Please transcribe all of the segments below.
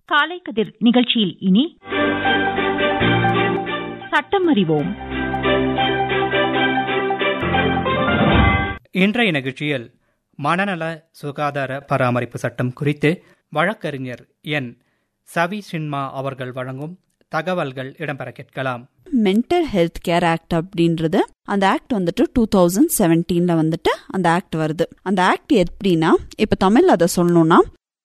காலை கதிர் நிகழ்ச்சியில் இனி சட்டம் அறிவோம் இன்றைய நிகழ்ச்சியில் மனநல சுகாதார பராமரிப்பு சட்டம் குறித்து வழக்கறிஞர் என் சவி சின்மா அவர்கள் வழங்கும் தகவல்கள் இடம்பெற கேட்கலாம் மென்டல் ஹெல்த் கேர் ஆக்ட் அப்படின்றது அந்த ஆக்ட் வந்துட்டு டூ தௌசண்ட் செவன்டீன்ல வந்துட்டு அந்த ஆக்ட் வருது அந்த ஆக்ட் எப்படின்னா இப்ப தமிழ்ல அதை சொல்லணும்னா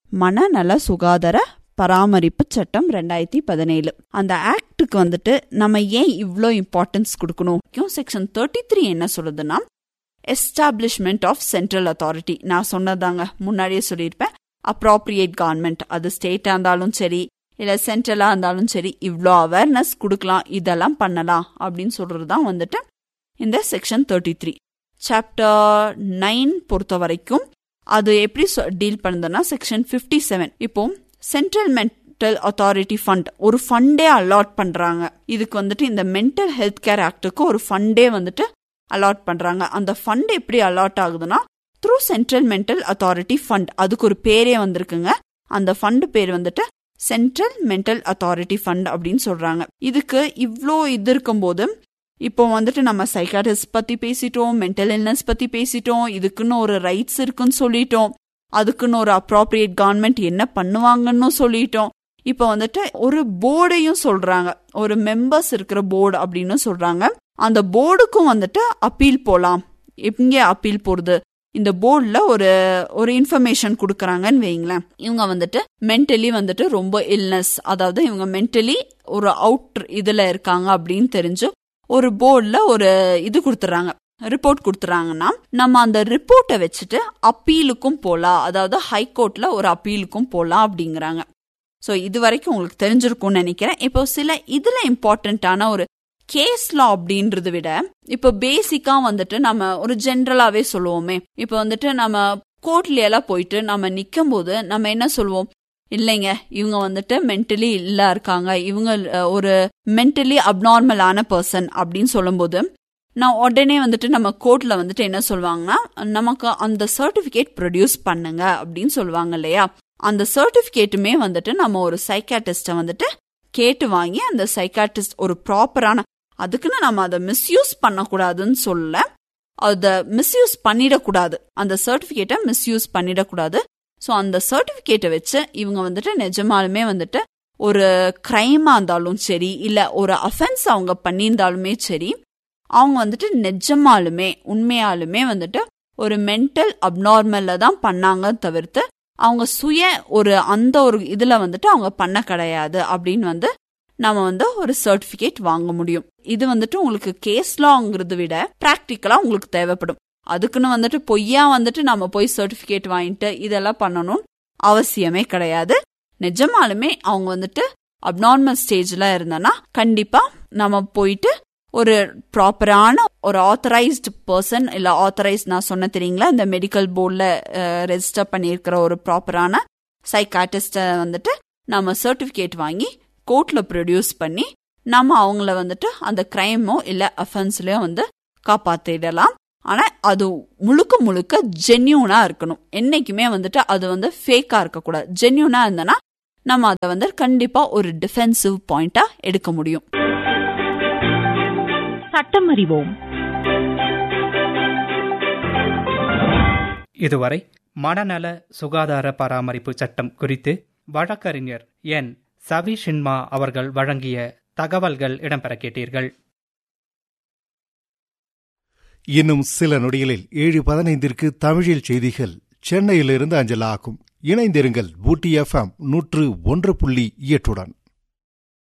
மனநல சுகாதார பராமரிப்பு சட்டம் ரெண்டாயிரத்தி பதினேழு அந்த ஆக்டுக்கு வந்துட்டு நம்ம ஏன் இவ்வளோ இம்பார்ட்டன்ஸ் கொடுக்கணும் செக்ஷன் தேர்ட்டி த்ரீ என்ன சொல்லுதுன்னா எஸ்டாப்ளிஷ்மெண்ட் ஆஃப் சென்ட்ரல் அத்தாரிட்டி நான் சொன்னதாங்க முன்னாடியே சொல்லியிருப்பேன் அப்ராப்ரியேட் கவர்மெண்ட் அது ஸ்டேட்டா இருந்தாலும் சரி இல்ல சென்ட்ரலா இருந்தாலும் சரி இவ்வளோ அவேர்னஸ் கொடுக்கலாம் இதெல்லாம் பண்ணலாம் அப்படின்னு சொல்றது தான் வந்துட்டு இந்த section thirty three chapter nine பொறுத்த வரைக்கும் அது எப்படி டீல் பண்ணுதுன்னா செக்ஷன் ஃபிஃப்டி செவன் இப்போ சென்ட்ரல் மென்டல் அத்தாரிட்டி ஃபண்ட் ஒரு ஃபண்டே அலாட் பண்றாங்க இதுக்கு வந்துட்டு இந்த மென்டல் ஹெல்த் கேர் ஆக்டுக்கு ஒரு ஃபண்டே வந்துட்டு அலாட் பண்றாங்க அந்த ஃபண்ட் எப்படி அலாட் ஆகுதுன்னா through central mental authority fund அதுக்கு ஒரு பேரே வந்திருக்குங்க அந்த ஃபண்ட் பேர் வந்துட்டு சென்ட்ரல் மென்டல் அத்தாரிட்டி ஃபண்ட் அப்படின்னு சொல்றாங்க இதுக்கு இவ்வளோ இது இருக்கும்போது இப்போ வந்துட்டு நம்ம சைக்காட்டிஸ்ட் பத்தி பேசிட்டோம் மென்டல் இல்னஸ் பத்தி பேசிட்டோம் இதுக்குன்னு ஒரு ரைட்ஸ் இருக்குன்னு சொல்லிட்டோம் அதுக்குன்னு ஒரு அப்ராப்ரியேட் கவர்மெண்ட் என்ன பண்ணுவாங்கன்னு சொல்லிட்டோம் இப்போ வந்துட்டு ஒரு போர்டையும் சொல்றாங்க ஒரு மெம்பர்ஸ் இருக்கிற போர்டு அப்படின்னு சொல்றாங்க அந்த போர்டுக்கும் வந்துட்டு அப்பீல் போலாம் எங்க அப்பீல் போறது இந்த போர்டில் ஒரு ஒரு இன்ஃபர்மேஷன் கொடுக்குறாங்கன்னு வைங்களேன் இவங்க வந்துட்டு மென்டலி வந்துட்டு ரொம்ப இல்னஸ் அதாவது இவங்க மென்டலி ஒரு அவுட் இதில் இருக்காங்க அப்படின்னு தெரிஞ்சு ஒரு போர்டில் ஒரு இது கொடுத்துறாங்க ரிப்போர்ட் கொடுத்துறாங்கன்னா நம்ம அந்த ரிப்போர்ட்டை வச்சுட்டு அப்பீலுக்கும் போகலாம் அதாவது ஹைகோர்ட்ல ஒரு அப்பீலுக்கும் போகலாம் அப்படிங்கிறாங்க ஸோ இது வரைக்கும் உங்களுக்கு தெரிஞ்சிருக்கும்னு நினைக்கிறேன் இப்போ சில இதுல இம்பார்ட்டண்ட்டான ஒரு கேஸ் லா அப்படின்றத விட இப்போ பேசிக்கா வந்துட்டு நம்ம ஒரு ஜென்ரலாவே சொல்லுவோமே இப்போ வந்துட்டு நம்ம கோர்ட்ல எல்லாம் போயிட்டு நம்ம நிற்கும் போது நம்ம என்ன சொல்லுவோம் இல்லைங்க இவங்க வந்துட்டு மென்டலி இல்ல இருக்காங்க இவங்க ஒரு மென்டலி அப்நார்மலான பர்சன் அப்படின்னு சொல்லும்போது நான் உடனே வந்துட்டு நம்ம கோர்ட்ல வந்துட்டு என்ன சொல்லுவாங்கன்னா நமக்கு அந்த சர்டிபிகேட் ப்ரொடியூஸ் பண்ணுங்க அப்படின்னு சொல்லுவாங்க இல்லையா அந்த சர்டிபிகேட்டுமே வந்துட்டு நம்ம ஒரு சைக்காட்டிஸ்ட வந்துட்டு கேட்டு வாங்கி அந்த சைக்காட்டிஸ்ட் ஒரு ப்ராப்பரான அதுக்குன்னு நம்ம அதை மிஸ்யூஸ் பண்ணக்கூடாதுன்னு சொல்ல அதை மிஸ்யூஸ் பண்ணிடக்கூடாது அந்த சர்டிபிகேட்டை மிஸ்யூஸ் பண்ணிடக்கூடாது ஸோ அந்த சர்டிபிகேட்டை வச்சு இவங்க வந்துட்டு நிஜமாலுமே வந்துட்டு ஒரு கிரைமா இருந்தாலும் சரி இல்லை ஒரு அஃபென்ஸ் அவங்க பண்ணியிருந்தாலுமே சரி அவங்க வந்துட்டு நிஜமாலுமே உண்மையாலுமே வந்துட்டு ஒரு மென்டல் அப்நார்மல்ல தான் பண்ணாங்க தவிர்த்து அவங்க சுய ஒரு அந்த ஒரு இதுல வந்துட்டு அவங்க பண்ண கிடையாது அப்படின்னு வந்து நம்ம வந்து ஒரு சர்டிபிகேட் வாங்க முடியும் இது வந்துட்டு உங்களுக்கு கேஸ் லாங்கிறத விட பிராக்டிக்கலா உங்களுக்கு தேவைப்படும் அதுக்குன்னு வந்துட்டு பொய்யா வந்துட்டு நம்ம போய் சர்டிபிகேட் வாங்கிட்டு இதெல்லாம் பண்ணணும்னு அவசியமே கிடையாது நிஜமாலுமே அவங்க வந்துட்டு அப்நார்மல் ஸ்டேஜ்ல இருந்தனா கண்டிப்பா நம்ம போயிட்டு ஒரு ப்ராப்பரான ஒரு ஆத்தரைஸ்டு பர்சன் இல்ல ஆத்தரைஸ் நான் சொன்ன தெரியுங்களா இந்த மெடிக்கல் போர்டில் ரெஜிஸ்டர் பண்ணியிருக்கிற ஒரு ப்ராப்பரான சைக்காட்டிஸ்ட வந்துட்டு நம்ம சர்டிபிகேட் வாங்கி கோர்ட்ல ப்ரொடியூஸ் பண்ணி நம்ம அவங்கள வந்துட்டு அந்த கிரைமோ இல்ல அஃபென்ஸ்லயோ வந்து காப்பாத்திடலாம் ஆனா அது முழுக்க முழுக்க ஜென்யூனா இருக்கணும் என்னைக்குமே வந்துட்டு அது வந்து ஃபேக்கா இருக்கக்கூடாது ஜென்யூனா இருந்தனா நம்ம அதை வந்து கண்டிப்பா ஒரு டிஃபென்சிவ் பாயிண்டா எடுக்க முடியும் சட்டம் அறிவோம் இதுவரை மனநல சுகாதார பராமரிப்பு சட்டம் குறித்து வழக்கறிஞர் என் சவி ஷின்மா அவர்கள் வழங்கிய தகவல்கள் இடம்பெற கேட்டீர்கள் இன்னும் சில நொடிகளில் ஏழு பதினைந்திற்கு தமிழில் செய்திகள் சென்னையிலிருந்து அஞ்சலாகும் இணைந்திருங்கள் ஊட்டி எஃப்எம் நூற்று ஒன்று புள்ளி எட்டுடன்